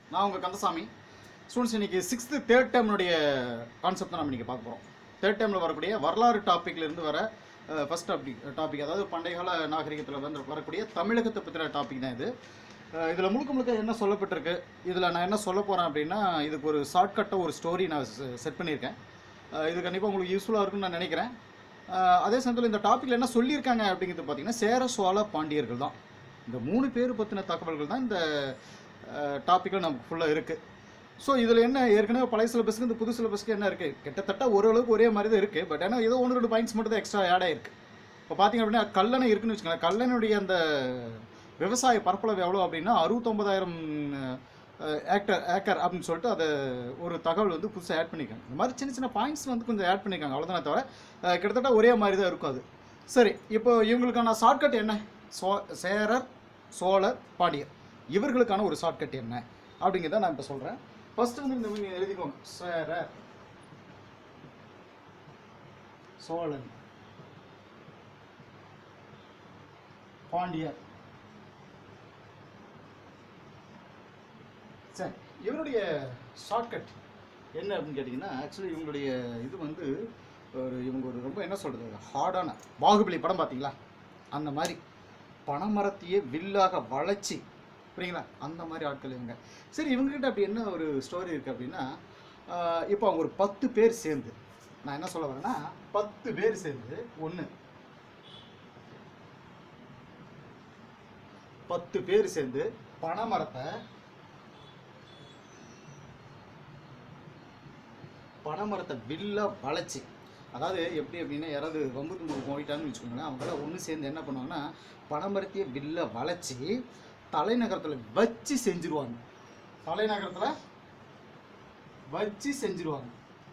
நான் உங்கள் கந்தசாமி ஸ்டூடெண்ட்ஸ் இன்னைக்கு சிக்ஸ்த்து தேர்ட் டேர்ம்னுடைய கான்செப்ட் தான் நம்ம இன்றைக்கி பார்க்க போகிறோம் தேர்ட் டேர்மில் வரக்கூடிய வரலாறு டாப்பிக்ல இருந்து வர ஃபர்ஸ்ட் டாபிக் டாபிக் அதாவது பண்டைய கால நாகரிகத்தில் வந்து வரக்கூடிய தமிழகத்தை பற்றின டாபிக் தான் இது இதில் முழுக்க முழுக்க என்ன சொல்லப்பட்டிருக்கு இதில் நான் என்ன சொல்ல போகிறேன் அப்படின்னா இதுக்கு ஒரு ஷார்ட்கட்டாக ஒரு ஸ்டோரி நான் செட் பண்ணியிருக்கேன் அஹ் இது கண்டிப்பாக உங்களுக்கு யூஸ்ஃபுல்லாக இருக்கும்னு நான் நினைக்கிறேன் அஹ் அதே சமயத்தில் இந்த டாப்பிக்கில் என்ன சொல்லியிருக்காங்க அப்படிங்கிறது பார்த்தீங்கன்னா சேர சோழ பாண்டியர்கள் தான் இந்த மூணு பேர் பற்றின தகவல்கள் தான் இந்த டாப்பிக்கில் நமக்கு ஃபுல்லாக இருக்குது ஸோ இதில் என்ன ஏற்கனவே பழைய சிலபஸ்க்கு இந்த புது சிலபஸ்க்கு என்ன இருக்குது கிட்டத்தட்ட ஓரளவுக்கு ஒரே மாதிரி தான் இருக்குது பட் ஆனால் ஏதோ ஒன்று ரெண்டு பாயிண்ட்ஸ் மட்டும் தான் எக்ஸ்ட்ரா ஆட் ஆயிருக்கு இப்போ பார்த்தீங்க அப்படின்னா கல்லணை இருக்குன்னு வச்சுக்கோங்களேன் கல்லணையுடைய அந்த விவசாய பரப்பளவு எவ்வளோ அப்படின்னா அறுபத்தொம்பதாயிரம் ஏக்கர் ஏக்கர் அப்படின்னு சொல்லிட்டு அதை ஒரு தகவல் வந்து புதுசாக ஆட் பண்ணியிருக்காங்க இந்த மாதிரி சின்ன சின்ன பாயிண்ட்ஸ் வந்து கொஞ்சம் ஆட் பண்ணியிருக்காங்க அவ்வளோதானே தவிர அஹ், கிட்டத்தட்ட ஒரே மாதிரி தான் இருக்கும் அது சரி இப்போ இவங்களுக்கான ஷார்ட்கட் என்ன சோ சேரர் சோழர் பாண்டியர் இவர்களுக்கான ஒரு ஷார்ட்கட் என்ன அப்படிங்கிறத நான் இப்போ சொல்கிறேன் ஃபர்ஸ்ட் வந்து இந்த நீங்க எழுதிக்கோங்க சேரர் சோழன் பாண்டியர் சரி இவருடைய ஷார்ட்கட் என்ன அப்படின்னு கேட்டிங்கன்னா ஆக்சுவலி இவங்களுடைய இது வந்து ஒரு இவங்க ஒரு ரொம்ப என்ன சொல்கிறது ஹார்டான பாகுபலி படம் பார்த்தீங்களா அந்த மாதிரி பனைமரத்தையே வில்லாக வளைச்சி புரியுங்களா அந்த மாதிரி ஆட்கள் இவங்க சரி இவங்ககிட்ட அப்படி என்ன ஒரு ஸ்டோரி இருக்குது அப்படின்னா ஆஹ் இப்போ அவங்க ஒரு பத்து பேர் சேர்ந்து நான் என்ன சொல்ல வரேன்னா பத்து பேர் சேர்ந்து ஒன்று பத்து பேர் சேர்ந்து பனைமரத்தை பனைமரத்தை வில்ல வளைச்சி அதாவது எப்படி அப்படின்னா யாராவது வம்பு தும்பு போயிட்டான்னு வச்சுக்கோங்களேன் அவங்கள ஒன்று சேர்ந்து என்ன பண்ணுவாங்கன்னா பனைமரத்தையே வில்ல வளைச்சி தலைநகரத்தில் வச்சு செஞ்சிருவாங்க தலைநகரத்தில் வச்சு செஞ்சிருவாங்க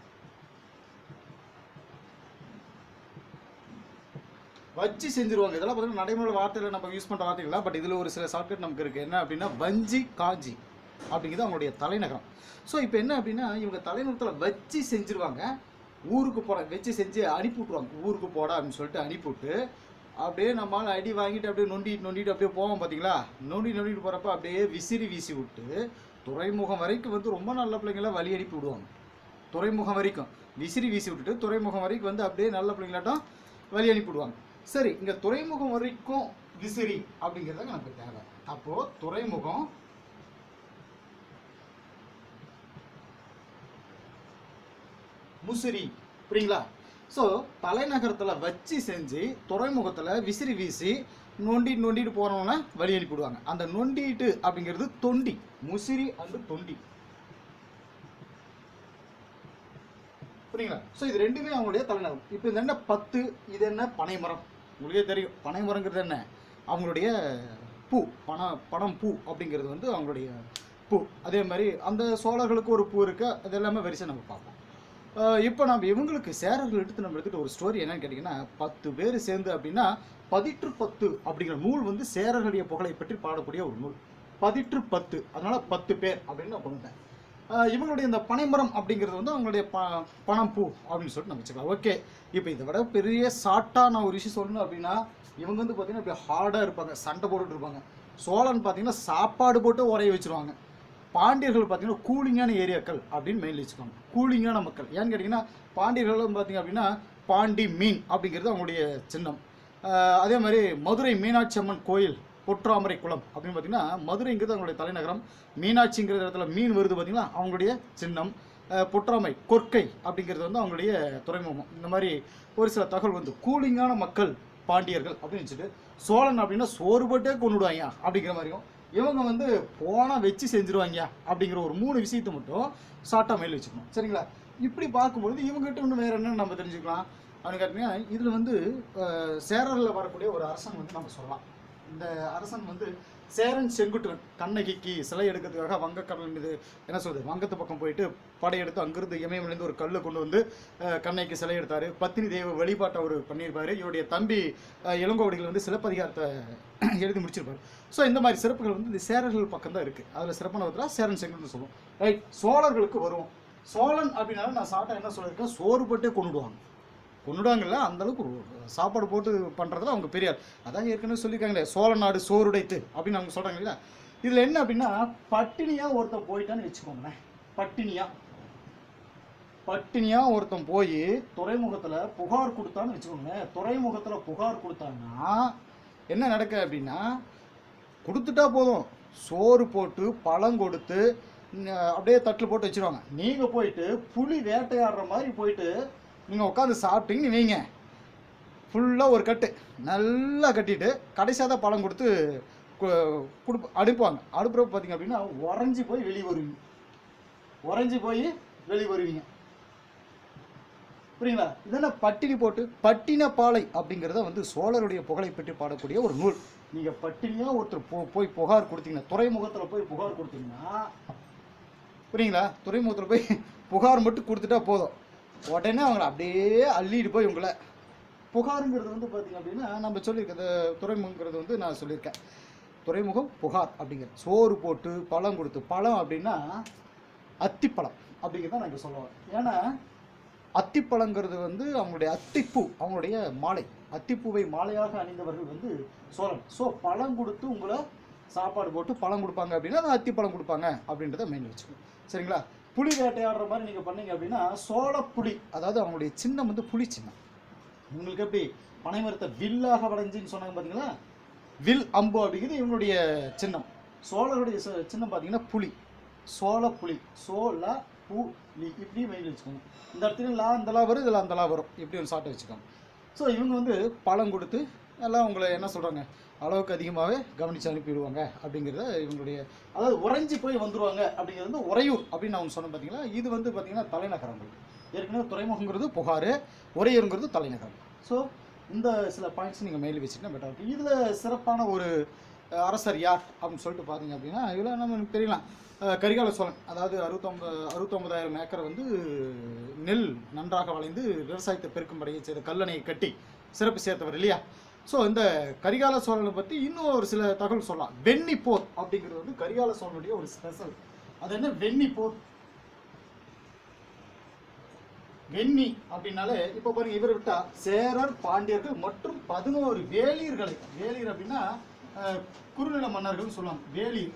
வச்சு செஞ்சிருவாங்க இதெல்லாம் பார்த்தீங்கன்னா நடைமுறை வார்த்தையில் நம்ம யூஸ் பண்ணுற வார்த்தைகளா பட் இதில் ஒரு சில ஷார்ட்கட் நமக்கு இருக்குது என்ன அப்படின்னா வஞ்சி காஞ்சி அப்படிங்கிறது அவங்களுடைய தலைநகரம் ஸோ இப்போ என்ன அப்படின்னா இவங்க தலைநகரத்தில் வச்சு செஞ்சிருவாங்க ஊருக்கு போட வச்சு செஞ்சு அனுப்பி விட்ருவாங்க ஊருக்கு போட அப்படின்னு சொல்லிட்டு அனுப்பிவிட்டு அப்படியே நம்மளால் அடி வாங்கிட்டு அப்படியே நொண்டிட்டு நொண்டிட்டு அப்படியே போவோம் பார்த்தீங்களா நொண்டி நொண்டிட்டு போகிறப்ப அப்படியே விசிறி வீசி விட்டு துறைமுகம் வரைக்கும் வந்து ரொம்ப நல்ல பிள்ளைங்கள வழி அனுப்பி விடுவாங்க துறைமுகம் வரைக்கும் விசிறி வீசி விட்டுட்டு துறைமுகம் வரைக்கும் வந்து அப்படியே நல்ல பிள்ளைங்களாட்டம் வழி அனுப்பிவிடுவாங்க சரி இங்கே துறைமுகம் வரைக்கும் விசிறி அப்படிங்கிறது நமக்கு தேவை அப்போது துறைமுகம் முசிறி புரியுங்களா ஸோ தலைநகரத்தில் வச்சு செஞ்சு துறைமுகத்தில் விசிறி வீசி நொண்டி நொண்டிட்டு போனவன வழி அனுப்பிவிடுவாங்க அந்த நொண்டிட்டு அப்படிங்கிறது தொண்டி முசிறி அண்டு தொண்டி புரியுங்களா ஸோ இது ரெண்டுமே அவங்களுடைய தலைநகரம் இப்போ இது என்ன பத்து இது என்ன பனைமரம் உங்களுக்கே தெரியும் பனைமரங்கிறது என்ன அவங்களுடைய பூ பண பனம் பூ அப்படிங்கிறது வந்து அவங்களுடைய பூ அதே மாதிரி அந்த சோழர்களுக்கு ஒரு பூ இருக்கு அது எல்லாமே வரிசை நம்ம பார்ப்போம் அஹ் இப்போ நம்ம இவங்களுக்கு சேரர்கள் எடுத்து நம்ம எடுத்துட்டு ஒரு ஸ்டோரி என்னன்னு கேட்டிங்கன்னா பத்து பேர் சேர்ந்து அப்படின்னா பதிற்று பத்து அப்படிங்கிற நூல் வந்து சேரர்களுடைய புகழை பற்றி பாடக்கூடிய ஒரு நூல் பதிற்று பத்து அதனால பத்து பேர் அப்படின்னு நான் கொண்டு வந்தேன் அஹ் இவங்களுடைய இந்த பனைமரம் அப்படிங்கிறது வந்து அவங்களுடைய ப பணம் பூ அப்படின்னு சொல்லிட்டு நம்ம வச்சுக்கலாம் ஓகே இப்போ இதை விட பெரிய ஷார்ட்டாக நான் ஒரு விஷயம் சொல்லணும் அப்படின்னா இவங்க வந்து பார்த்தீங்கன்னா இப்படி ஹார்டாக இருப்பாங்க சண்டை போட்டுட்டு இருப்பாங்க சோழன் பார்த்தீங்கன்னா சாப்பாடு போட்டு உரைய வச்சிருவாங்க பாண்டியர்கள் பார்த்தீங்கன்னா கூலிங்கான ஏரியாக்கள் அப்படின்னு மெயின்ல வச்சுக்கோங்க கூலிங்கான மக்கள் ஏன்னு கேட்டிங்கன்னா பாண்டியர்கள் பார்த்தீங்க அப்படின்னா பாண்டி மீன் அப்படிங்கிறது அவங்களுடைய சின்னம் ஆஹ் அதே மாதிரி மதுரை மீனாட்சி அம்மன் கோயில் பொற்றாமரை குளம் அப்படின்னு பார்த்தீங்கன்னா மதுரைங்கிறது அவங்களுடைய தலைநகரம் மீனாட்சிங்கிற இடத்துல மீன் வருது பார்த்தீங்களா அவங்களுடைய சின்னம் ஆஹ் பொற்றாமை கொற்கை அப்படிங்கிறது வந்து அவங்களுடைய துறைமுகம் இந்த மாதிரி ஒரு சில தகவல் வந்து கூலிங்கான மக்கள் பாண்டியர்கள் அப்படின்னு வச்சுட்டு சோழன் அப்படின்னா சோறு போட்டே கொண்டுடுவாங்க அப்படிங்கிற மாதிரியும் இவங்க வந்து போனால் வச்சு செஞ்சுருவாங்க அப்படிங்கிற ஒரு மூணு விஷயத்தை மட்டும் ஷார்ட்டாக மெயில் வச்சுக்கணும் சரிங்களா இப்படி பார்க்கும்பொழுது இவங்ககிட்ட இன்னும் வேற என்ன நம்ம தெரிஞ்சுக்கலாம் அப்படின்னு கேட்டிங்கன்னா இதில் வந்து அஹ், சேரரில் வரக்கூடிய ஒரு அரசன் வந்து நம்ம சொல்லலாம் இந்த அரசன் வந்து சேரன் செங்குட்டுவன் கண்ணகிக்கு சிலை எடுக்கிறதுக்காக வங்கக்கடல் மீது என்ன சொல்றது வங்கத்து பக்கம் போயிட்டு படையெடுத்து அங்கிருந்து இமயமலேருந்து ஒரு கல்லை கொண்டு வந்து அஹ், கண்ணகிக்கு சிலை எடுத்தாரு பத்தினி தெய்வ வழிபாட்டை அவர் பண்ணியிருப்பாரு இவருடைய தம்பி அஹ், இளங்கோவடிகள் வந்து சிலப்பதிகாரத்தை எழுதி முடிச்சிருப்பாரு ஸோ இந்த மாதிரி சிறப்புகள் வந்து இந்த சேரர்கள் பக்கம் தான் இருக்குது அதில் சிறப்பான விதத்தில் சேரன் செங்குட்டுன்னு சொல்லுவோம் ரைட் சோழர்களுக்கு வருவோம் சோழன் அப்படின்னாலும் நான் சாட்டை என்ன சொல்லியிருக்கேன் சோறு போட்டே கொண்டுடுவாங்க கொண்டுடுவாங்கல்ல அந்த அளவுக்கு ஒரு சாப்பாடு போட்டு பண்ணுறதுல அவங்க பெரியார் அதான் ஏற்கனவே சொல்லியிருக்காங்களே சோழ நாடு சோறுடைத்து அப்படின்னு அவங்க சொல்கிறாங்க இல்லையா இதுல என்ன அப்படின்னா பட்டினியா ஒருத்தன் போயிட்டான்னு வச்சுக்கோங்களேன் பட்டினியா பட்டினியா ஒருத்தன் போய் துறைமுகத்துல புகார் கொடுத்தான்னு வச்சுக்கோங்களேன் துறைமுகத்துல புகார் கொடுத்தான்னா என்ன நடக்க அப்படின்னா கொடுத்துட்டா போதும் சோறு போட்டு பழம் கொடுத்து ந- அப்படியே தட்டில் போட்டு வச்சிருவாங்க நீங்கள் போயிட்டு புலி வேட்டையாடுற மாதிரி போயிட்டு நீங்கள் உட்காந்து சாப்பிட்டீங்கன்னு வைங்க ஃபுல்லாக ஒரு கட்டு நல்லா கட்டிட்டு கடைசியாக தான் பழம் கொடுத்து கு- கொடுப்ப அடுப்பாங்க அடுப்புறப்ப பார்த்தீங்க அப்படின்னா உறைஞ்சி போய் வெளியே வருவீங்க உறைஞ்சி போய் வெளியே வருவீங்க புரியுங்களா இதெல்லாம் பட்டினி போட்டு பட்டின பாலை அப்படிங்கிறத வந்து சோழருடைய புகழை பற்றி பாடக்கூடிய ஒரு நூல் நீங்கள் பட்டினியாக ஒருத்தர் போ போய் புகார் கொடுத்தீங்கன்னா துறைமுகத்தில் போய் புகார் கொடுத்தீங்கன்னா புரியுங்களா துறைமுகத்தில் போய் புகார் மட்டும் கொடுத்துட்டா போதும் உடனே அவங்கள அப்படியே அள்ளிட்டு போய் உங்களை புகாருங்கிறது வந்து பார்த்தீங்க அப்படின்னா நம்ம சொல்லியிருக்க துறைமுகங்கிறது வந்து நான் சொல்லியிருக்கேன் துறைமுகம் புகார் அப்படிங்கிறது சோறு போட்டு பழம் கொடுத்து பழம் அப்படின்னா அத்திப்பழம் அப்படிங்கிறத நான் இங்கே சொல்லுவேன் ஏன்னா அத்திப்பழங்கிறது வந்து அவங்களுடைய அத்திப்பூ அவங்களுடைய மாலை அத்திப்பூவை மாலையாக அணிந்தவர்கள் வந்து சோழன் ஸோ பழம் கொடுத்து உங்களை சாப்பாடு போட்டு பழம் கொடுப்பாங்க அப்படின்னா அது அத்திப்பழம் கொடுப்பாங்க அப்படின்றத மெயின் வச்சுக்கணும் சரிங்களா புலி வேட்டையாடுற மாதிரி நீங்கள் பண்ணீங்க அப்படின்னா சோழ புலி அதாவது அவங்களுடைய சின்னம் வந்து புலி சின்னம் உங்களுக்கு எப்படி பனைமரத்தை வில்லாக வளைஞ்சின்னு சொன்னாங்க பார்த்தீங்களா வில் அம்பு அப்படிங்கிறது இவங்களுடைய சின்னம் சோழருடைய சி- சின்னம் பார்த்தீங்கன்னா புலி சோழ புலி சோழ பு லி இப்படி மெயில் வச்சுக்கோங்க இந்த இடத்துல லா இந்த லா வரும் இதில் அந்த லா வரும் இப்படி ஒரு சாட்டை வச்சுக்கோங்க ஸோ இவங்க வந்து பழம் கொடுத்து எல்லாம் உங்களை என்ன சொல்கிறாங்க அளவுக்கு அதிகமாகவே கவனித்து அனுப்பிடுவாங்க அப்படிங்கிறத இவங்களுடைய அதாவது உறைஞ்சி போய் வந்துருவாங்க அப்படிங்கிறது வந்து உறையூர் அப்படின்னு அவங்க சொன்னோம் பார்த்தீங்களா இது வந்து பார்த்தீங்கன்னா தலைநகரங்கள் ஏற்கனவே துறைமுகங்கிறது புகார் உறையூருங்கிறது தலைநகரம் ஸோ இந்த சில பாயிண்ட்ஸ் நீங்கள் மெயில் வச்சுக்கிட்டா பெட்டர் இருக்கும் இதில் சிறப்பான ஒரு அஹ், அரசர் யார் அப்படின்னு சொல்லிட்டு பார்த்தீங்க அப்படின்னா இதில் நமக்கு தெரியலாம் அஹ், கரிகால சோழன் அதாவது அறுபத்தொம்பது அறுபத்தொம்பதாயிரம் ஏக்கர் வந்து நெல் நன்றாக வளைந்து விவசாயத்தை பெருக்கும் படையை செய்த கல்லணையை கட்டி சிறப்பு சேர்த்தவர் இல்லையா ஸோ இந்த கரிகால சோழனை பற்றி இன்னும் ஒரு சில தகவல் சொல்லலாம் வெண்ணி போர் அப்படிங்கிறது வந்து கரிகால சோழனுடைய ஒரு ஸ்பெஷல் அது என்ன வெண்ணி போர் வெண்ணி அப்படின்னாலே இப்போ பாருங்க இவர் விட்டா சேரர் பாண்டியர்கள் மற்றும் பதினோரு வேளிர்களை வேளிர் அப்படின்னா அஹ், குறுநில மன்னர்கள் சொல்லுவாங்க வேளிர்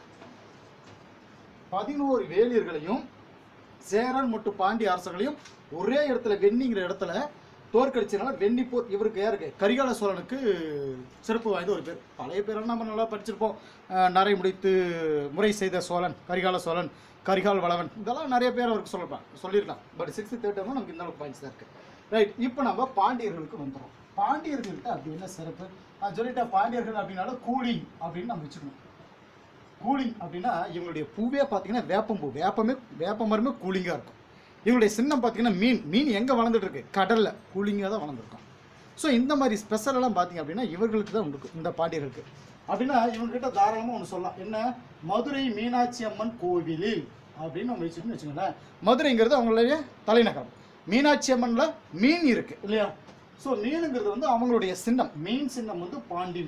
பதினோரு வேளிர்களையும் சேரன் மற்றும் பாண்டிய அரசர்களையும் ஒரே இடத்துல வெண்ணிங்கிற இடத்துல தோற்கடிச்சதுனால வெண்ணிப்போர் இவருக்கு யாருக்கு கரிகால சோழனுக்கு சிறப்பு வாய்ந்த ஒரு பேர் பழைய பேரெல்லாம் நம்ம நல்லா படிச்சிருப்போம் அஹ், நரை முடித்து முறை செய்த சோழன் கரிகால சோழன் கரிகால் வளவன் இதெல்லாம் நிறைய பேர் அவருக்கு சொல்லலாம் சொல்லியிருக்கலாம் பட் சிக்ஸ்த் தேர்ட் நமக்கு இந்த அளவுக்கு பாயிண்ட்ஸ் தான் இருக்கு ரைட் இப்போ நம்ம பாண்டியர்களுக்கு வந்துடும் பாண்டியர்கள்ட்ட அப்படி என்ன சிறப்பு நான் சொல்லிட்டேன் பாண்டியர்கள் அப்படின்னாலும் கூலிங் அப்படின்னு நம்ம வச்சுக்கணும் கூலிங் அப்படின்னா இவங்களுடைய பூவே பார்த்தீங்கன்னா வேப்பம்பூ வேப்பமே வேப்ப மரமே கூலிங்காக இருக்கும் இவங்களுடைய சின்னம் பார்த்தீங்கன்னா மீன் மீன் எங்கே வளர்ந்துட்டு இருக்கு கடலில் கூலிங்காக தான் வளர்ந்துருக்கும் ஸோ இந்த மாதிரி ஸ்பெஷல் எல்லாம் பார்த்தீங்க அப்படின்னா இவர்களுக்கு தான் உண்டு இந்த பாண்டியர்களுக்கு அப்படின்னா இவங்ககிட்ட தாராளமாக ஒன்று சொல்லலாம் என்ன மதுரை மீனாட்சி அம்மன் கோவிலில் அப்படின்னு நம்ம வச்சுக்கணும்னு வச்சுக்கோங்களேன் மதுரைங்கிறது அவங்களுடைய தலைநகரம் மீனாட்சி அம்மன்ல மீன் இருக்கு இல்லையா ஸோ மீனுங்கிறது வந்து அவங்களுடைய சின்னம் மீன் சின்னம் வந்து பாண்டின்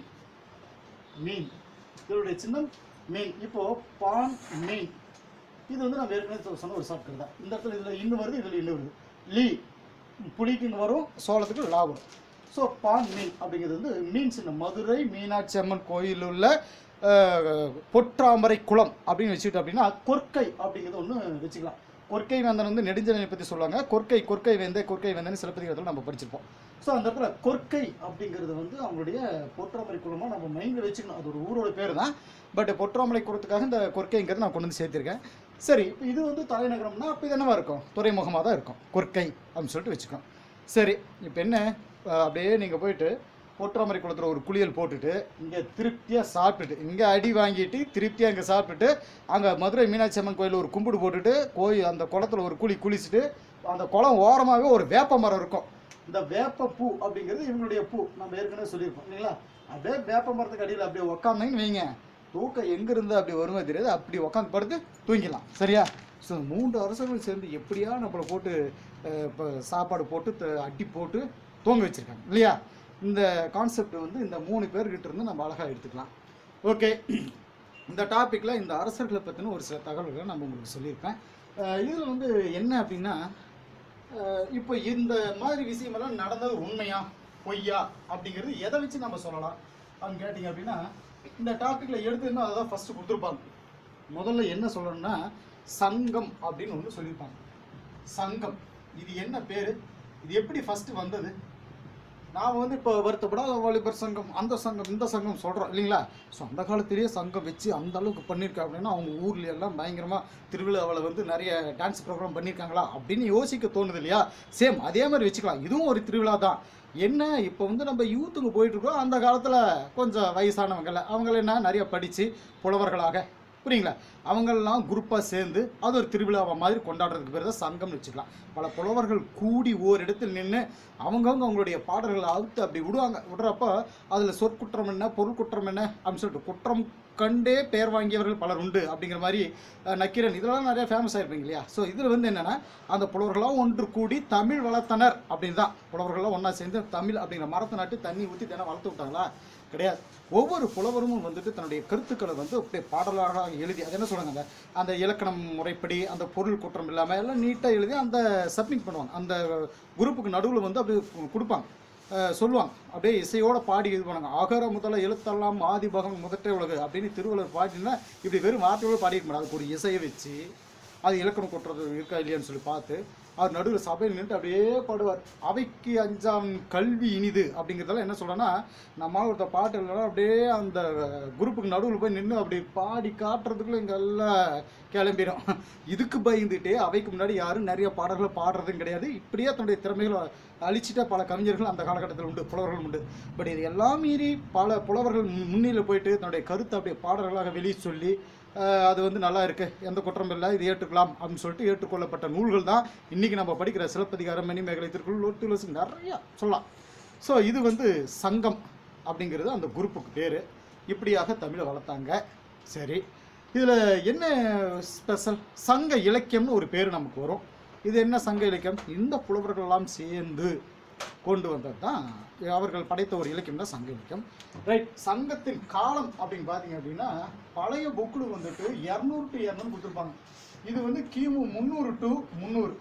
மீன் இதனுடைய சின்னம் மீன் இப்போ பான் மீன் இது வந்து நம்ம ஏற்கனவே சொன்ன ஒரு சாப்பிட்டு தான் இந்த இடத்துல இதில் இன்னும் வருது இதில் இன்னும் வருது லீ புளிக்கு இங்க வரும் சோளத்துக்கு லா வரும் ஸோ பான் மீன் அப்படிங்கிறது வந்து மீன் சின்னம் மதுரை மீனாட்சி அம்மன் கோயில் உள்ள அஹ், பொற்றாமரை குளம் அப்படின்னு வச்சுக்கிட்டோம் அப்படின்னா கொற்கை அப்படிங்கிறது ஒன்று வச்சுக்கலாம் கொற்கை வேந்தன் வந்து நெடுஞ்சனை பற்றி சொல்லுவாங்க கொற்கை கொற்கை வேந்தே கொற்கை வேந்தன் சிலப்பதிகாரத்தில் நம்ம படிச்சிருப்போம் ஸோ அந்த இடத்துல கொற்கை அப்படிங்கிறது வந்து அவங்களுடைய பொற்றாமரை குளமாக நம்ம மைண்டில் வச்சுக்கணும் அது ஒரு ஊரோட பேர் தான் பட் பொற்றாமலை குளத்துக்காக இந்த கொற்கைங்கிறது நான் கொண்டு வந்து சேர்த்திருக்கேன் சரி இப்போ இது வந்து தலைநகரம்னா அப்போ இது என்னவா இருக்கும் துறைமுகமாக தான் இருக்கும் கொற்கை அப்படின்னு சொல்லிட்டு வச்சுக்கோம் சரி இப்போ என்ன அஹ் அப்படியே நீங்கள் போயிட்டு பொற்றாமரை குளத்தில் ஒரு குளியல் போட்டுட்டு இங்கே திருப்தியாக சாப்பிட்டுட்டு இங்கே அடி வாங்கிட்டு திருப்தியாக இங்கே சாப்பிட்டுட்டு அங்கே மதுரை மீனாட்சி அம்மன் கோயிலில் ஒரு கும்பிடு போட்டுட்டு கோயில் அந்த குளத்துல ஒரு குழி குளிச்சுட்டு அந்த குளம் ஓரமாகவே ஒரு வேப்ப மரம் இருக்கும் இந்த வேப்ப பூ அப்படிங்கிறது இவங்களுடைய பூ நம்ம ஏற்கனவே சொல்லியிருப்போம் இல்லைங்களா அப்படியே வேப்ப மரத்துக்கு அடியில் அப்படியே உக்காந்தீங்கன்னு வைங்க தூக்கம் எங்கேருந்து அப்படி வருமே தெரியாது அப்படி உக்காந்து படுத்து தூங்கிடலாம் சரியா ஸோ மூன்று அரசர்கள் சேர்ந்து எப்படியா நம்மளை போட்டு அஹ், இப்போ சாப்பாடு போட்டு த- அடி போட்டு தூங்க வச்சுருக்காங்க இல்லையா இந்த கான்செப்ட் வந்து இந்த மூணு பேர்கிட்ட இருந்து நம்ம அழகாக எடுத்துக்கலாம் ஓகே இந்த டாப்பிக்கில் இந்த அரசர்களை பற்றின ஒரு சில தகவல்களை நம்ம உங்களுக்கு சொல்லியிருப்பேன் இதில் வந்து என்ன அப்படின்னா அஹ், இப்போ இந்த மாதிரி விஷயமெல்லாம் நடந்தது உண்மையா பொய்யா அப்படிங்கிறது எதை வச்சு நம்ம சொல்லலாம் அப்படின்னு கேட்டிங்க அப்படின்னா இந்த டாப்பிக்ல எடுத்துன்னா அதான் ஃபர்ஸ்ட் கொடுத்துருப்பாங்க முதல்ல என்ன சொல்லணும்னா சங்கம் அப்படின்னு ஒன்று சொல்லியிருப்பாங்க சங்கம் இது என்ன பேரு இது எப்படி ஃபர்ஸ்ட் வந்தது நான் வந்து இப்போ வருத்தப்படாத வாலிபர் சங்கம் அந்த சங்கம் இந்த சங்கம் சொல்கிறோம் இல்லைங்களா ஸோ அந்த காலத்திலேயே சங்கம் வச்சு அந்த அளவுக்கு பண்ணியிருக்கா அப்படின்னா அவங்க ஊர்ல எல்லாம் பயங்கரமாக திருவிழாவில் வந்து நிறைய டான்ஸ் ப்ரோக்ராம் பண்ணியிருக்காங்களா அப்படின்னு யோசிக்க தோணுது இல்லையா சேம் அதே மாதிரி வச்சுக்கலாம் இதுவும் ஒரு திருவிழா தான் என்ன இப்போ வந்து நம்ம யூத்துக்கு போயிட்டு இருக்கோம் அந்த காலத்தில் கொஞ்சம் வயசானவங்கள அவங்கள என்ன நிறைய படித்து புலவர்களாக புரியுங்களா அவங்கெல்லாம் குரூப்பாக சேர்ந்து அது ஒரு திருவிழாவை மாதிரி கொண்டாடுறதுக்கு பேர் தான் சங்கம்னு வச்சுக்கலாம் பல புலவர்கள் கூடி ஓர் இடத்தில் நின்று அவங்கவுங்க அவங்களுடைய பாடல்களை அவுத்து அப்படி விடுவாங்க விடுறப்போ அதில் சொற்குற்றம் என்ன பொருள் குற்றம் என்ன அப்படின்னு சொல்லிட்டு குற்றம் கண்டே பெயர் வாங்கியவர்கள் பலர் உண்டு அப்படிங்கிற மாதிரி அஹ், நக்கீரன் இதெல்லாம் நிறைய ஃபேமஸ் ஆயிருப்பீங்க இல்லையா ஸோ இதில் வந்து என்னென்னா அந்த புலவர்களாம் ஒன்று கூடி தமிழ் வளர்த்தனர் அப்படின்னு தான் புலவர்களாம் ஒன்றா சேர்ந்து தமிழ் அப்படிங்கிற மரத்தை நட்டு தண்ணி ஊற்றி தினம் வளர்த்து விட்டாங்களா கிடையாது ஒவ்வொரு புலவரும் வந்துட்டு தன்னுடைய கருத்துக்களை வந்து அப்படியே பாடலாக எழுதி அது என்ன சொல்லுவாங்க அந்த அந்த இலக்கணம் முறைப்படி அந்த பொருள் குற்றம் இல்லாமல் எல்லாம் நீட்டாக எழுதி அந்த சப்மிட் பண்ணுவாங்க அந்த குரூப்புக்கு நடுவில் வந்து அப்படி கு- கொடுப்பாங்க அஹ் சொல்லுவாங்க அப்படியே இசையோட பாடி இது பண்ணாங்க அகர முதல எழுத்தெல்லாம் ஆதி பகவன் முதற்றே உலகு அப்படின்னு திருவள்ளுவர் பாடினா இப்படி வெறும் வார்த்தையோட பாடிக்க மாட்டாங்க அதுக்கு ஒரு இசையை வச்சு அது இலக்கணம் கொட்டுறது இருக்கா இல்லையான்னு சொல்லி பார்த்து அவர் நடுவில் சபையில் நின்று அப்படியே பாடுவார் அவைக்கு அஞ்சாம் கல்வி இனிது அப்படிங்கிறதெல்லாம் என்ன சொல்கிறேன்னா நம்மளால் ஒருத்த பாட்டு இல்லைனா அப்படியே அந்த குரூப்புக்கு நடுவில் போய் நின்று அப்படி பாடி காட்டுறதுக்குள்ள இங்கே எல்லாம் கிளம்பிடும் இதுக்கு பயந்துட்டே அவைக்கு முன்னாடி யாரும் நிறைய பாடல்களை பாடுறதும் கிடையாது இப்படியே தன்னுடைய திறமைகளை அழிச்சிட்ட பல கவிஞர்கள் அந்த காலகட்டத்தில் உண்டு புலவர்கள் உண்டு பட் இது எல்லாம் மீறி பல புலவர்கள் முன்னிலையில் போயிட்டு தன்னுடைய கருத்தை அப்படியே பாடல்களாக வெளியே சொல்லி அஹ், அது வந்து நல்லா இருக்கு எந்த குற்றம் இல்லை இது ஏற்றுக்கலாம் அப்படின்னு சொல்லிட்டு ஏற்றுக்கொள்ளப்பட்ட நூல்கள் தான் இன்னைக்கு நம்ம படிக்கிற சிலப்பதிகாரம் மணிமேகலை திருக்குறள் துளசி நிறைய சொல்லலாம் ஸோ இது வந்து சங்கம் அப்படிங்கிறது அந்த குரூப்புக்கு பேர் இப்படியாக தமிழை வளர்த்தாங்க சரி இதில் என்ன ஸ்பெஷல் சங்க இலக்கியம்னு ஒரு பேர் நமக்கு வரும் இது என்ன சங்க இலக்கியம் இந்த புலவர்கள் எல்லாம் சேர்ந்து கொண்டு வந்தது தான் அவர்கள் படைத்த ஒரு இலக்கியம் தான் சங்க இலக்கியம் ரைட் சங்கத்தின் காலம் அப்படின்னு பார்த்தீங்க அப்படின்னா பழைய புக்கில் வந்துட்டு இரநூறு டு இரநூறு கொடுத்துருப்பாங்க இது வந்து கிமு முந்நூறு டு முந்நூறு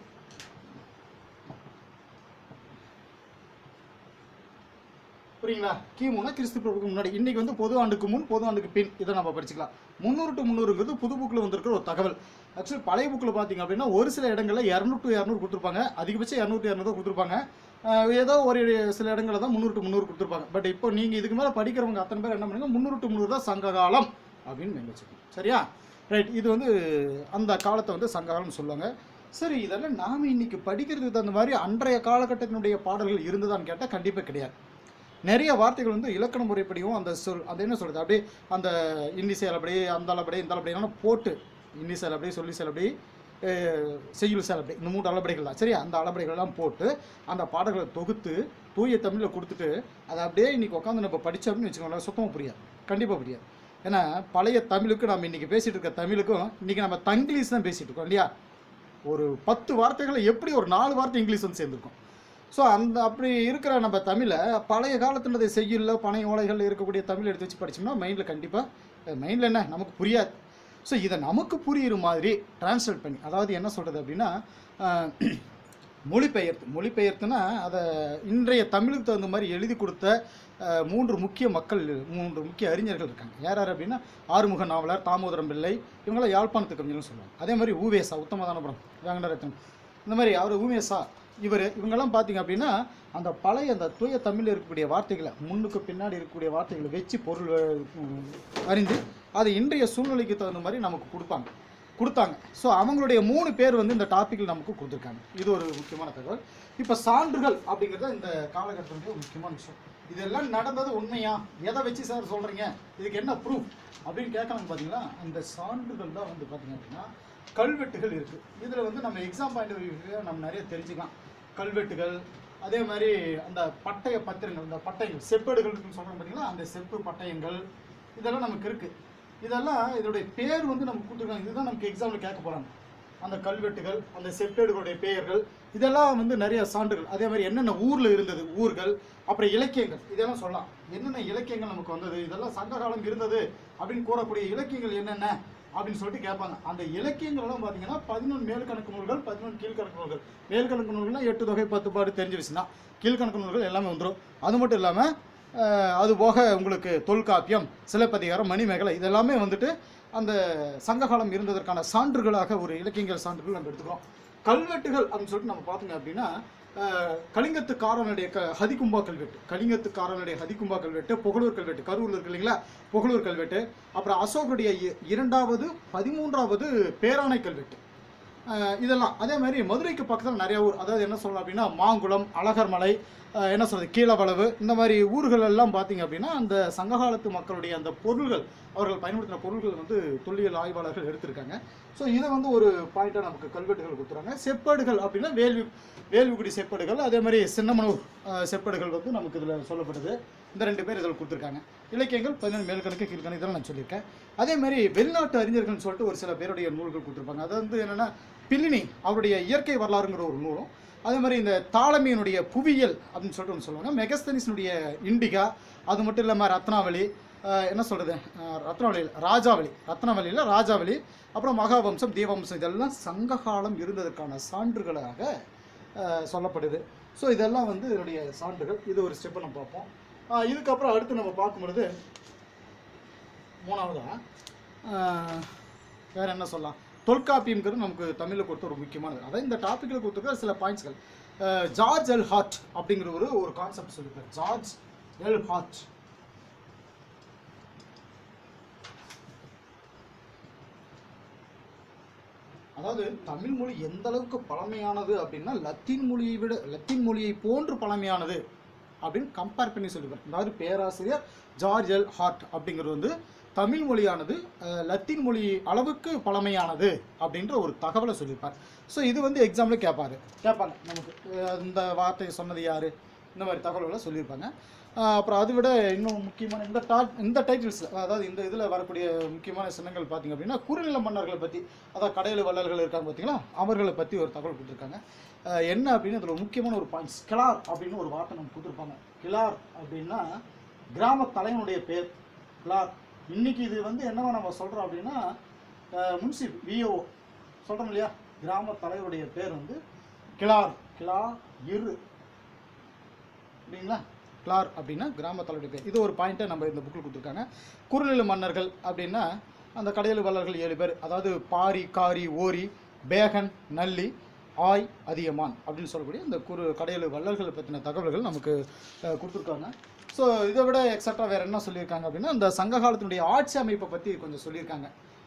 புரியுங்களா கிமுனா கிறிஸ்து பிறப்புக்கு முன்னாடி இன்னைக்கு வந்து பொது ஆண்டுக்கு முன் பொது ஆண்டுக்கு பின் இதை நம்ம படிச்சுக்கலாம் முந்நூறு டு முந்நூறுங்கிறது புது புக்கில் வந்திருக்கிற ஒரு தகவல் ஆக்சுவலி பழைய புக்கில் பார்த்தீங்க அப்படின்னா ஒரு சில இடங்களில் இரநூறு டு இரநூறு கொடுத்துருப்பாங்க அதிகபட்சம் இரநூறு இரநூறு தான் கொடுத்துருப்பாங்க அஹ் ஏதோ ஒரு சில இடங்களில் தான் முந்நூறு டு முந்நூறு கொடுத்துருப்பாங்க பட் இப்போ நீங்கள் இதுக்கு மேலே படிக்கிறவங்க அத்தனை பேர் என்ன பண்ணுங்க முந்நூறு டு முந்நூறு தான் சங்க காலம் அப்படின்னு நீங்கள் வச்சுக்கணும் சரியா ரைட் இது வந்து அந்த காலத்தை வந்து சங்க காலம்னு சொல்லுவாங்க சரி இதெல்லாம் நாம் இன்னைக்கு படிக்கிறதுக்கு தகுந்த மாதிரி அன்றைய காலகட்டத்தினுடைய பாடல்கள் இருந்ததான்னு கேட்டால் கண்டிப்பாக கிடையாது நிறைய வார்த்தைகள் வந்து இலக்கண முறைப்படியும் அந்த சொல் அது என்ன சொல்கிறது அப்படியே அந்த இன்னிசையில் அப்படியே அந்த அளபடி இந்த அளபடி போட்டு இன்னிசையில் அப்படியே சொல்லி அப்படி செய்யுள் சேல் அப்படி இந்த மூன்று அளபடிகள் தான் சரியா அந்த அளபடிகள்லாம் போட்டு அந்த பாடல்களை தொகுத்து தூய தமிழில் கொடுத்துட்டு அதை அப்படியே இன்னைக்கு உட்காந்து நம்ம படித்தோம் அப்படின்னு வச்சுக்கோங்களேன் சுத்தமாக புரியாது கண்டிப்பாக புரியாது ஏன்னா பழைய தமிழுக்கும் நம்ம இன்னைக்கு பேசிகிட்டு இருக்க தமிழுக்கும் இன்னைக்கு நம்ம தங்கிலீஷ் தான் பேசிகிட்டு இருக்கோம் இல்லையா ஒரு பத்து வார்த்தைகளை எப்படி ஒரு நாலு வார்த்தை இங்கிலீஷ் வந்து சேர்ந்துருக்கும் ஸோ அந்த அப்படி இருக்கிற நம்ம தமிழை பழைய காலத்துனது செய்யுள்ள பனை ஓலைகள் இருக்கக்கூடிய தமிழ் எடுத்து வச்சு படிச்சோம்னா மைண்டில் கண்டிப்பாக மைண்டில் என்ன நமக்கு புரியாது ஸோ இதை நமக்கு புரியுற மாதிரி டிரான்ஸ்லேட் பண்ணி அதாவது என்ன சொல்கிறது அப்படின்னா ஆஹ், மொழிபெயர்த்து மொழிபெயர்த்துனா அதை இன்றைய தமிழுக்கு தகுந்த மாதிரி எழுதி கொடுத்த ஆஹ், மூன்று முக்கிய மக்கள் மூன்று முக்கிய அறிஞர்கள் இருக்காங்க யார் யார் அப்படின்னா ஆறுமுக நாவலர் தாமோதரம் பிள்ளை இவங்களாம் யாழ்ப்பாணத்து கவிஞர்னு சொல்லுவாங்க அதே மாதிரி ஊவேசா உத்தமதானபுரம் வேங்கடரத்னம் இந்த மாதிரி அவர் ஊமேசா இவர் இவங்கெல்லாம் பார்த்தீங்க அப்படின்னா அந்த பழைய அந்த தூய தமிழில் இருக்கக்கூடிய வார்த்தைகளை முன்னுக்கு பின்னாடி இருக்கக்கூடிய வார்த்தைகளை வச்சு பொருள் உம், அறிந்து அதை இன்றைய சூழ்நிலைக்கு தகுந்த மாதிரி நமக்கு கொடுப்பாங்க கொடுத்தாங்க ஸோ அவங்களுடைய மூணு பேர் வந்து இந்த டாப்பிக்கில் நமக்கு கொடுத்துருக்காங்க இது ஒரு முக்கியமான தகவல் இப்போ சான்றுகள் அப்படிங்கிறது இந்த காலகட்டத்தினுடைய ஒரு முக்கியமான விஷயம் இதெல்லாம் நடந்தது உண்மையா எதை வச்சு சார் சொல்கிறீங்க இதுக்கு என்ன ப்ரூஃப் அப்படின்னு கேட்கலாம் பார்த்தீங்களா அந்த சான்றுகள் தான் வந்து பார்த்தீங்க அப்படின்னா கல்வெட்டுகள் இருக்குது இதில் வந்து நம்ம எக்ஸாம் பாயிண்ட் வியூ நம்ம நிறைய தெரிஞ்சுக்கலாம் கல்வெட்டுகள் அதே மாதிரி அந்த பட்டய பத்திரங்கள் இந்த பட்டயங்கள் செப்பேடுகள் சொல்கிறோம் பார்த்தீங்களா அந்த செப்பு பட்டயங்கள் இதெல்லாம் நமக்கு இருக்குது இதெல்லாம் இதோடைய பேர் வந்து நமக்கு கொடுத்துருக்காங்க இதுதான் நமக்கு எக்ஸாமில் கேட்க போகிறாங்க அந்த கல்வெட்டுகள் அந்த செப்பேடுகளுடைய பெயர்கள் இதெல்லாம் வந்து நிறைய சான்றுகள் அதே மாதிரி என்னென்ன ஊரில் இருந்தது ஊர்கள் அப்புறம் இலக்கியங்கள் இதெல்லாம் சொல்லலாம் என்னென்ன இலக்கியங்கள் நமக்கு வந்தது இதெல்லாம் சங்க காலம் இருந்தது அப்படின்னு கூறக்கூடிய இலக்கியங்கள் என்னென்ன அப்படின்னு சொல்லிட்டு கேட்பாங்க அந்த இலக்கியங்கள் எல்லாம் பார்த்தீங்கன்னா பதினொன்று மேல்கணக்கு நூல்கள் பதினொன்று கீழ்கணக்கு நூல்கள் மேல்கணக்கு நூல்கள்னா எட்டு தொகை பத்து பாடு தெரிஞ்ச விஷயம் தான் கீழ்கணக்கு நூல்கள் எல்லாமே வந்துடும் அது மட்டும் இல்லாமல் அஹ், அது போக உங்களுக்கு தொல்காப்பியம் சிலப்பதிகாரம் மணிமேகலை இதெல்லாமே வந்துட்டு அந்த சங்ககாலம் இருந்ததற்கான சான்றுகளாக ஒரு இலக்கியங்கள் சான்றுகள் நம்ம எடுத்துக்கிறோம் கல்வெட்டுகள் அப்படின்னு சொல்லிட்டு நம்ம பார்த்தோங்க அப்படின்னா அஹ், கலிங்கத்துக்காரனுடைய க ஹதிகும்பா கல்வெட்டு கலிங்கத்துக்காரனுடைய ஹதிகும்பா கல்வெட்டு புகழூர் கல்வெட்டு கரூர்ல இருக்கு இல்லைங்களா புகழூர் கல்வெட்டு அப்புறம் அசோகருடைய இ- இரண்டாவது பதிமூன்றாவது பேராணை கல்வெட்டு அஹ், இதெல்லாம் அதே மாதிரி மதுரைக்கு பக்கத்தில் நிறைய ஊர் அதாவது என்ன சொல்லலாம் அப்படின்னா மாங்குளம் அழகர்மலை அஹ், என்ன சொல்றது கீழவளவு இந்த மாதிரி ஊர்கள் எல்லாம் பார்த்தீங்க அப்படின்னா அந்த சங்ககாலத்து மக்களுடைய அந்த பொருள்கள் அவர்கள் பயன்படுத்தின பொருள்கள் வந்து தொல்லியல் ஆய்வாளர்கள் எடுத்திருக்காங்க ஸோ இதை வந்து ஒரு பாயிண்டாக நமக்கு கல்வெட்டுகள் கொடுத்துறாங்க செப்பேடுகள் அப்படின்னா வேல்வி வேல்விக்குடி செப்பேடுகள் அதே மாதிரி சின்னமனூர் அஹ், செப்பேடுகள் வந்து நமக்கு இதில் சொல்லப்படுது இந்த ரெண்டு பேர் இதில் கொடுத்துருக்காங்க இலக்கியங்கள் பதினேழு மேல்கணக்கு கீழ்கணக்கு இதெல்லாம் நான் சொல்லியிருக்கேன் அதே மாதிரி வெளிநாட்டு அறிஞர்கள்னு சொல்லிட்டு ஒரு சில பேருடைய நூல்கள் கொடுத்துருப்பாங்க அது வந்து என்னென்னா பில்லினி அவருடைய இயற்கை வரலாறுங்கிற ஒரு நூலும் அதே மாதிரி இந்த தாளமியனுடைய புவியியல் அப்படின்னு சொல்லிட்டு ஒன்று சொல்லுவாங்க மெகஸ்தனிஸினுடைய இண்டிகா அது மட்டும் இல்லாமல் ரத்னாவளி அஹ், என்ன சொல்கிறது ரத்னாவளி இல்ல, ராஜாவளி ரத்னாவளியில் ராஜாவளி அப்புறம் மகாவம்சம் தீபவம்சம் இதெல்லாம் சங்க காலம் இருந்ததற்கான சான்றுகளாக அஹ், சொல்லப்படுது ஸோ இதெல்லாம் வந்து இதனுடைய சான்றுகள் இது ஒரு ஸ்டெப்பை நம்ம பார்ப்போம் அஹ், இதுக்கப்புறம் அடுத்து நம்ம பார்க்கும் பொழுது மூணாவதா அஹ், வேற என்ன சொல்லலாம் தொல்காப்பியம்ங்கிறது நமக்கு தமிழில் கொடுத்த ஒரு முக்கியமானது அதாவது இந்த டாப்பிக்கில் கொடுத்துருக்க சில பாயிண்ட்ஸ்கள் அஹ், ஜார்ஜ் எல் ஹார்ட் அப்படிங்கிற ஒரு ஒரு கான்செப்ட் சொல்லியிருக்காரு ஜார்ஜ் எல் ஹார்ட் அதாவது தமிழ் மொழி எந்த அளவுக்கு பழமையானது அப்படின்னா லத்தீன் மொழியை விட லத்தீன் மொழியை போன்று பழமையானது அப்படின்னு கம்பேர் பண்ணி சொல்லியிருக்காரு அதாவது பேராசிரியர் ஜார்ஜ் எல் ஹார்ட் அப்படிங்கிறது வந்து தமிழ் மொழியானது அஹ், லத்தீன் மொழி அளவுக்கு பழமையானது அப்படின்ற ஒரு தகவலை சொல்லியிருப்பார் ஸோ இது வந்து எக்ஸாம்பிள் கேட்பாரு கேட்பாங்க நமக்கு அஹ், இந்த வார்த்தையை சொன்னது யாரு இந்த மாதிரி தகவல்களை சொல்லியிருப்பாங்க அஹ், அப்புறம் அதை விட இன்னும் முக்கியமான இந்த டா இந்த டைட்டில்ஸில் அதாவது இந்த இதில் வரக்கூடிய முக்கியமான சின்னங்கள் பார்த்தீங்க அப்படின்னா குறுநில மன்னர்களை பற்றி அதாவது கடையில் வள்ளல்கள் இருக்காங்க பார்த்தீங்களா அவர்களை பற்றி ஒரு தகவல் கொடுத்துருக்காங்க அஹ், என்ன அப்படின்னு அதில் முக்கியமான ஒரு பாயிண்ட்ஸ் கிளார் அப்படின்னு ஒரு வார்த்தை நம்ம கொடுத்துருப்பாங்க கிளார் அப்படின்னா கிராம தலைவனுடைய பேர் கிளார் இன்னைக்கு இது வந்து என்னவா நம்ம சொல்கிறோம் அப்படின்னா முன்சிப் விஓ சொல்கிறோம் இல்லையா கிராம தலைவருடைய பேர் வந்து கிளார் கிளா இரு அப்படிங்களா கிளார் அப்படின்னா கிராம தலைவருடைய பேர் இது ஒரு பாயிண்ட்டை நம்ம இந்த புக்கில் கொடுத்துருக்காங்க குறுநில மன்னர்கள் அப்படின்னா அந்த கடையெழு வள்ளல்கள் ஏழு பேர் அதாவது பாரி காரி ஓரி பேகன் நல்லி ஆய் அதியமான் அப்படின்னு சொல்லக்கூடிய இந்த குறு கடையெழு வள்ளல்களை பற்றின தகவல்கள் நமக்கு அஹ், கொடுத்துருக்காங்க ஸோ இதை விட எக்ஸட்ரா வேறு என்ன சொல்லியிருக்காங்க அப்படின்னா இந்த சங்க காலத்தினுடைய ஆட்சி அமைப்பை பற்றி கொஞ்சம் சொல்லியிருக்காங்க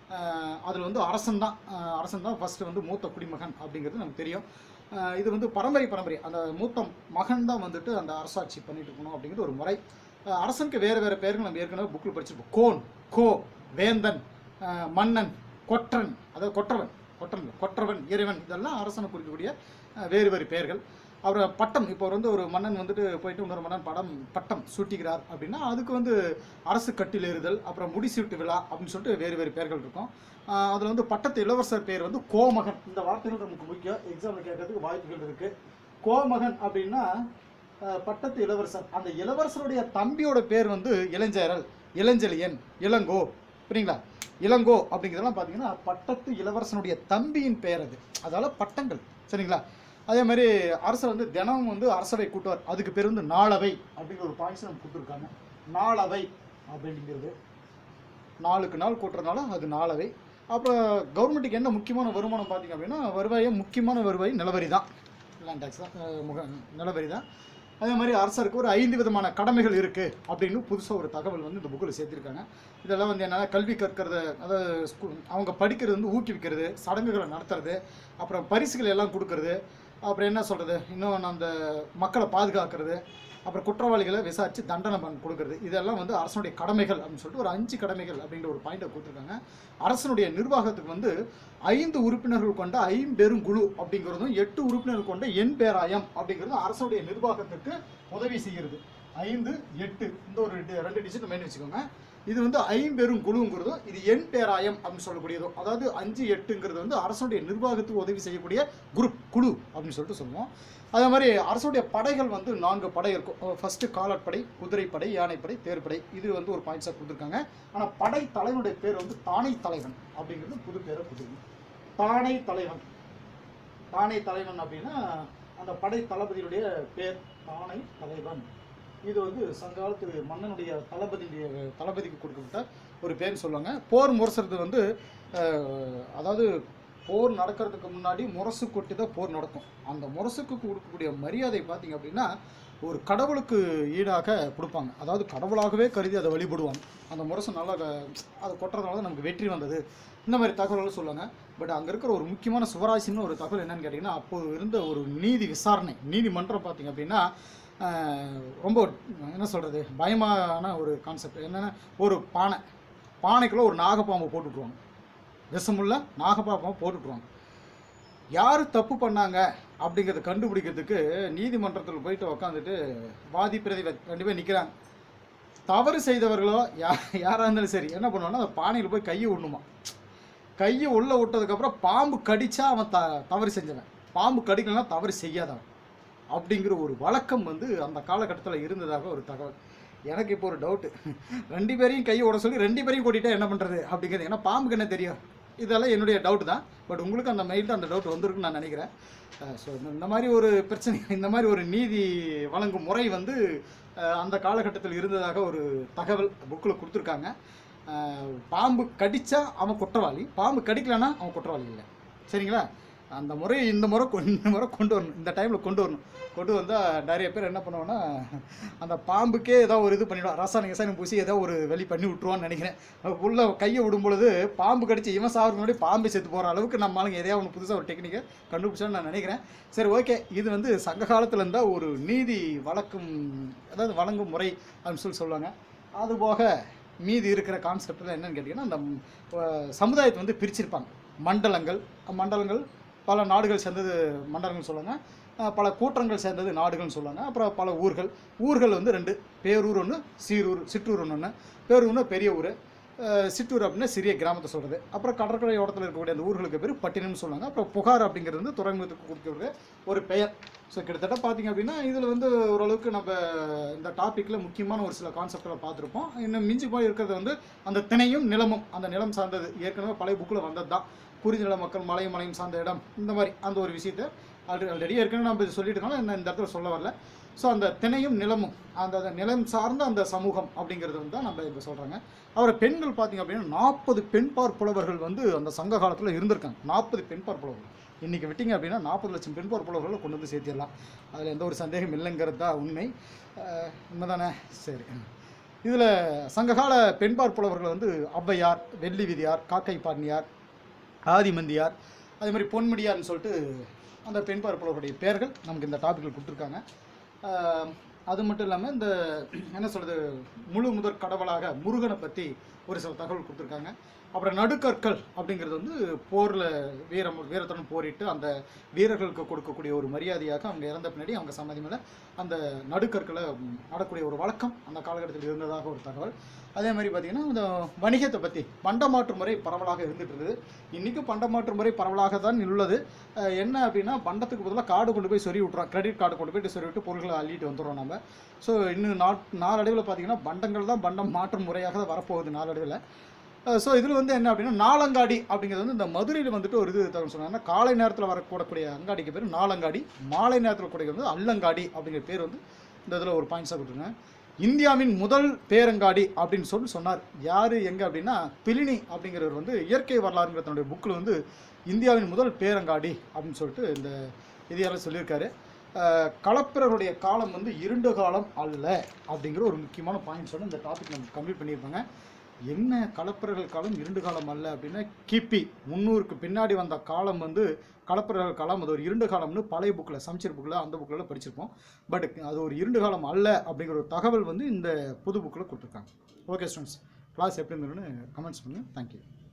அதில் வந்து அரசன் தான் அரசன் தான் ஃபஸ்ட்டு வந்து மூத்த குடிமகன் அப்படிங்கிறது நமக்கு தெரியும் அஹ், இது வந்து பரம்பரை பரம்பரை அந்த மூத்த மகன் தான் வந்துட்டு அந்த அரசாட்சி பண்ணிட்டு இருக்கணும் அப்படிங்கிறது ஒரு முறை அஹ், அரசனுக்கு வேறு வேறு பேர்கள் நம்ம ஏற்கனவே புக்கில் படிச்சிருப்போம் கோன் கோ வேந்தன் அஹ், மன்னன் கொற்றன் அதாவது கொற்றவன் கொற்றன் இல்ல, கொற்றவன் இறைவன் இதெல்லாம் அரசனை குறிக்கக்கூடிய அஹ், வேறு வேறு பெயர்கள் அப்புறம் பட்டம் இப்போ வந்து ஒரு மன்னன் வந்துட்டு போயிட்டு இன்னொரு மன்னன் படம் பட்டம் சூட்டிக்கிறார் அப்படின்னா அதுக்கு வந்து அரசு கட்டில் ஏறுதல் அப்புறம் முடிசூட்டு விழா அப்படின்னு சொல்லிட்டு வேறு வேறு பெயர்கள் இருக்கும் அதில் வந்து பட்டத்து இளவரசர் பேர் வந்து கோமகன் இந்த வார்த்தைகள் நமக்கு முக்கியம் எக்ஸாமில் கேட்கறதுக்கு வாய்ப்புகள் இருக்கு கோமகன் அப்படின்னா அஹ், பட்டத்து இளவரசர் அந்த இளவரசருடைய தம்பியோட பேர் வந்து இளஞ்சேரல் இளஞ்செழியன் இளங்கோ புரியுங்களா இளங்கோ அப்படிங்கிறதெல்லாம் பார்த்தீங்கன்னா பட்டத்து இளவரசனுடைய தம்பியின் பெயர் அது அதால பட்டங்கள் சரிங்களா அதே மாதிரி அரசர் வந்து தினம் வந்து அரசவை கூட்டுவார் அதுக்கு பேர் வந்து நாளவை அப்படிங்கிற ஒரு பாயிண்ட்ஸ் நம்ம கொடுத்துருக்காங்க நாளவை அப்படிங்கிறது நாளுக்கு நாள் கூட்டுறதுனால அது நாளவை அப்புறம் கவர்மெண்ட்டுக்கு என்ன முக்கியமான வருமானம் பார்த்தீங்க அப்படின்னா வருவாயே முக்கியமான வருவாய் நிலவரி தான் லேண்ட் டேக்ஸ் தான் அஹ் முக நிலவரி தான் அதே மாதிரி அரசருக்கு ஒரு ஐந்து விதமான கடமைகள் இருக்குது அப்படின்னு புதுசாக ஒரு தகவல் வந்து இந்த புக்கில் சேர்த்திருக்காங்க இதெல்லாம் வந்து என்னன்னா கல்வி கற்கிறது அதாவது ஸ்கூ அவங்க படிக்கிறது வந்து ஊக்குவிக்கிறது சடங்குகளை நடத்துறது அப்புறம் பரிசுகள் எல்லாம் கொடுக்கறது அப்புறம் என்ன சொல்கிறது இன்னும் அந்த மக்களை பாதுகாக்கிறது அப்புறம் குற்றவாளிகளை விசாரித்து தண்டனை பண்ண கொடுக்கறது இதெல்லாம் வந்து அரசனுடைய கடமைகள் அப்படின்னு சொல்லிட்டு ஒரு அஞ்சு கடமைகள் அப்படிங்கிற ஒரு பாயிண்டை கொடுத்துருக்காங்க அரசனுடைய நிர்வாகத்துக்கு வந்து ஐந்து உறுப்பினர்கள் கொண்ட ஐம்பெருங்குழு அப்படிங்கிறதும் எட்டு உறுப்பினர்கள் கொண்ட எண் பேராயம் அப்படிங்கிறதும் அரசனுடைய நிர்வாகத்துக்கு உதவி செய்கிறது ஐந்து எட்டு இந்த ஒரு டி- ரெண்டு டிஜிட் மெயின் வச்சுக்கோங்க இது வந்து ஐம்பெரும் குழுங்கிறதும் இது எண் பேராயம் அப்படின்னு சொல்லக்கூடியதும் அதாவது அஞ்சு எட்டுங்கிறது வந்து அரசுடைய நிர்வாகத்துக்கு உதவி செய்யக்கூடிய குரூப் குழு அப்படின்னு சொல்லிட்டு சொல்லுவோம் அதே மாதிரி அரசுடைய படைகள் வந்து நான்கு படை இருக்கும் ஃபர்ஸ்ட் காலாட்படை குதிரைப்படை யானைப்படை தேர்ப்படை இது வந்து ஒரு பாயிண்ட்ஸாக கொடுத்துருக்காங்க ஆனால் படை தலைவனுடைய பேர் வந்து தானை தலைவன் அப்படிங்கிறது புது பேரை கொடுத்துருங்க தானை தலைவன் தானை தலைவன் அப்படின்னா அந்த படை தளபதியுடைய பேர் தானை தலைவன் இது வந்து சங்ககாலத்து மன்னனுடைய தளபதியுடைய தளபதிக்கு கொடுக்கப்பட்ட ஒரு பேர்னு சொல்லுவாங்க போர் முரசுறது வந்து அஹ், அதாவது போர் நடக்கிறதுக்கு முன்னாடி முரசு கொட்டி தான் போர் நடக்கும் அந்த முரசுக்கு கொடுக்கக்கூடிய மரியாதை பார்த்தீங்க அப்படின்னா ஒரு கடவுளுக்கு ஈடாக கொடுப்பாங்க அதாவது கடவுளாகவே கருதி அதை வழிபடுவாங்க அந்த முரசு நல்லா க- அதை கொட்டுறதுனால தான் நமக்கு வெற்றி வந்தது இந்த மாதிரி தகவல்கள் சொல்லுவாங்க பட் அங்கே இருக்கிற ஒரு முக்கியமான சுவராசின்னு ஒரு தகவல் என்னன்னு கேட்டிங்கன்னா அப்போது இருந்த ஒரு நீதி விசாரணை நீதிமன்றம் பார்த்தீங்க அப்படின்னா ஆஹ், ரொம்ப என்ன சொல்கிறது பயமான ஒரு கான்செப்ட் என்னென்னா ஒரு பானை பானைக்குள்ளே ஒரு நாகப்பாம்பை போட்டு விட்ருவாங்க விஷமுள்ள நாகப்பாம்பை போட்டு விட்ருவாங்க யார் தப்பு பண்ணாங்க அப்படிங்கிறத கண்டுபிடிக்கிறதுக்கு நீதிமன்றத்தில் போயிட்டு உக்காந்துட்டு வாதி பிரதி ரெண்டு பேர் நிற்கிறாங்க தவறு செய்தவர்களோ யா யாராக இருந்தாலும் சரி என்ன பண்ணுவாங்கன்னா அந்த பானையில் போய் கையை விடணுமா கையை உள்ளே விட்டதுக்கப்புறம் பாம்பு கடிச்சா அவன் த தவறு செஞ்சவன் பாம்பு கடிக்கலனா தவறு செய்யாதவன் அப்படிங்கிற ஒரு வழக்கம் வந்து அந்த காலகட்டத்தில் இருந்ததாக ஒரு தகவல் எனக்கு இப்போ ஒரு டவுட்டு ரெண்டு பேரையும் கையை விட சொல்லி ரெண்டு பேரையும் கூட்டிட்டா என்ன பண்ணுறது அப்படிங்கிறது ஏன்னா பாம்புக்கு என்ன தெரியும் இதெல்லாம் என்னுடைய டவுட் தான் பட் உங்களுக்கு அந்த மைண்டில் அந்த டவுட் வந்திருக்குன்னு நான் நினைக்கிறேன் ஸோ இந்த மாதிரி ஒரு பிரச்சனை இந்த மாதிரி ஒரு நீதி வழங்கும் முறை வந்து அஹ், அந்த காலகட்டத்தில் இருந்ததாக ஒரு தகவல் புக்கில் கொடுத்துருக்காங்க அஹ், பாம்பு கடிச்சா அவன் குற்றவாளி பாம்பு கடிக்கலனா அவன் குற்றவாளி இல்லை சரிங்களா அந்த முறை இந்த முறை கொ- இந்த முறை கொண்டு வரணும் இந்த டைமில் கொண்டு வரணும் கொண்டு வந்தால் நிறைய பேர் என்ன பண்ணுவாங்கன்னா அந்த பாம்புக்கே ஏதோ ஒரு இது பண்ணிவிடுவான் ரசாயன ரசாயனம் பூசி ஏதோ ஒரு வெளி பண்ணி விட்ருவான்னு நினைக்கிறேன் அவன் உள்ள கையை விடும் பொழுது பாம்பு கடிச்சு இவன் சாகிறதுக்கு முன்னாடி பாம்பு செத்து போகிற அளவுக்கு நம்ம ஆளுங்க எதையாவது ஒன்று புதுசாக ஒரு டெக்னிக்கை கண்டுபிடிச்சோன்னு நான் நினைக்கிறேன் சரி ஓகே இது வந்து சங்க காலத்தில் இருந்தால் ஒரு நீதி வழக்கும் அதாவது வழங்கும் முறை அப்படின்னு சொல்லி சொல்லுவாங்க அதுபோக மீதி இருக்கிற கான்செப்டில் என்னன்னு கேட்டிங்கன்னா அந்த ம், அஹ், சமுதாயத்தை வந்து பிரிச்சிருப்பாங்க மண்டலங்கள் மண்டலங்கள் பல நாடுகள் சேர்ந்தது மண்டலங்கள் சொல்லுவாங்க அஹ், பல கூட்டங்கள் சேர்ந்தது நாடுகள்னு சொல்லுவாங்க அப்புறம் பல ஊர்கள் ஊர்கள் வந்து ரெண்டு பேரூர் ஒன்று சீரூர் சிற்றூர் ஒன்று பேரூர்னா பெரிய ஊர் அஹ், சிற்றூர் அப்படின்னா சிறிய கிராமத்தை சொல்கிறது அப்புறம் கடற்கரை ஓரத்தில் இருக்கக்கூடிய அந்த ஊர்களுக்கு பேர் பட்டினம்னு சொல்லுவாங்க அப்புறம் புகார் அப்படிங்கிறது வந்து துறைமுகத்துக்கு கொடுக்கக்கூடிய ஒரு பெயர் ஸோ கிட்டத்தட்ட பார்த்தீங்க அப்படின்னா இதில் வந்து ஓரளவுக்கு நம்ம இந்த டாப்பிக்கில் முக்கியமான ஒரு சில கான்செப்டில் பார்த்துருப்போம் இன்னும் மிஞ்சி போய் இருக்கிறது வந்து அந்த திணையும் நிலமும் அந்த நிலம் சார்ந்தது ஏற்கனவே பழைய புக்கில் வந்தது தான் குறிஞ்சி நில மக்கள் மலையும் மலையும் சார்ந்த இடம் இந்த மாதிரி அந்த ஒரு விஷயத்தை ஆல்ரெடி ஆல்ரெடி ஏற்கனவே நம்ம இது சொல்லிட்டு இருக்கோம் நான் இந்த இடத்துல சொல்ல வரல ஸோ அந்த திணையும் நிலமும் அந்த அந்த நிலம் சார்ந்த அந்த சமூகம் அப்படிங்கிறது வந்து தான் நம்ம இப்போ சொல்கிறாங்க அவரை பெண்கள் பார்த்தீங்க அப்படின்னா நாற்பது பெண்பார் புலவர்கள் வந்து அந்த சங்க காலத்தில் இருந்திருக்காங்க நாற்பது பெண்பார் புலவர்கள் இன்றைக்கி விட்டிங்க அப்படின்னா நாற்பது லட்சம் பெண்பார் புலவர்களை கொண்டு வந்து சேர்த்திடலாம் அதில் எந்த ஒரு சந்தேகம் இல்லைங்கிறது தான் உண்மை அஹ், உண்மைதானே சரி இதில் சங்ககால பெண்பார் புலவர்கள் வந்து ஔவையார் வெள்ளி விதியார் காக்கை பாண்டியார் ஆதிமந்தியார் அதே மாதிரி பொன்முடியார்னு சொல்லிட்டு அந்த பெண்பார் புலவருடைய பெயர்கள் நமக்கு இந்த டாப்பிக்கில் கொடுத்துருக்காங்க ஆஹ் அது மட்டும் இல்லாமல் இந்த என்ன சொல்கிறது முழு முதற் கடவுளாக முருகனை பற்றி ஒரு சில தகவல் கொடுத்துருக்காங்க அப்புறம் நடுக்கற்கள் அப்படிங்கிறது வந்து போரில் வீரம் வீரத்துடன் போரிட்டு அந்த வீரர்களுக்கு கொடுக்கக்கூடிய ஒரு மரியாதையாக அவங்க இறந்த பின்னாடி அவங்க சமாதி மேலே அந்த நடுக்கற்களை ம், நடக்கூடிய ஒரு வழக்கம் அந்த காலகட்டத்தில் இருந்ததாக ஒரு தகவல் அதே மாதிரி பார்த்திங்கன்னா இந்த வணிகத்தை பற்றி பண்டமாற்று முறை பரவலாக இருந்துட்டு இருக்குது இன்றைக்கும் பண்டமாற்று முறை பரவலாக தான் உள்ளது அஹ் என்ன அப்படின்னா பண்டத்துக்கு பதிலாக கார்டு கொண்டு போய் சொறி விட்றோம் கிரெடிட் கார்டு கொண்டு போயிட்டு சொறி விட்டு பொருட்களை அள்ளிட்டு வந்துடுறோம் நம்ம ஸோ இன்னும் நாட் நாளடைவில் பார்த்தீங்கன்னா பண்டங்கள் தான் பண்டம் மாற்றும் முறையாக தான் வரப்போகுது நாளடைவில் ஸோ இதில் வந்து என்ன அப்படின்னா நாலங்காடி அப்படிங்கிறது வந்து இந்த மதுரையில் வந்துட்டு ஒரு இது தகவல் சொன்னாங்கன்னா காலை நேரத்தில் வரக்கூடக்கூடிய அங்காடிக்கு பேர் நாலங்காடி மாலை நேரத்தில் கூடிய வந்து அல்லங்காடி அப்படிங்கிற பேர் வந்து இந்த இதில் ஒரு பாயிண்ட்ஸாக கொடுத்துருங்க இந்தியாவின் முதல் பேரங்காடி அப்படின்னு சொல்லி சொன்னார் யார் எங்கே அப்படின்னா பிலினி அப்படிங்கிறவர் வந்து இயற்கை வரலாறுங்கிற தன்னுடைய புக்கில் வந்து இந்தியாவின் முதல் பேரங்காடி அப்படின்னு சொல்லிட்டு இந்த இதையெல்லாம் சொல்லியிருக்காரு அஹ், களப்பிரருடைய காலம் வந்து இருண்ட காலம் அல்ல அப்படிங்கிற ஒரு முக்கியமான பாயிண்ட்ஸோட இந்த டாபிக் நம்ம கம்ப்ளீட் பண்ணியிருப்பாங்க என்ன களப்பிரர்கள் காலம் இருண்டு காலம் அல்ல அப்படின்னா கிபி முந்நூறுக்கு பின்னாடி வந்த காலம் வந்து களப்பிரர்கள் காலம் அது ஒரு இருண்டு காலம்னு பழைய புக்கில் சமச்சீர் புக்கில் அந்த புக்கில் படிச்சிருப்போம் பட் அது ஒரு இருண்டு காலம் அல்ல அப்படிங்கிற ஒரு தகவல் வந்து இந்த புது புக்கில் கொடுத்துருக்காங்க ஓகே ஸ்டூடெண்ட்ஸ் கிளாஸ் எப்படி இருந்ததுன்னு கமெண்ட்ஸ் பண்ணுங்கள் தேங்க்யூ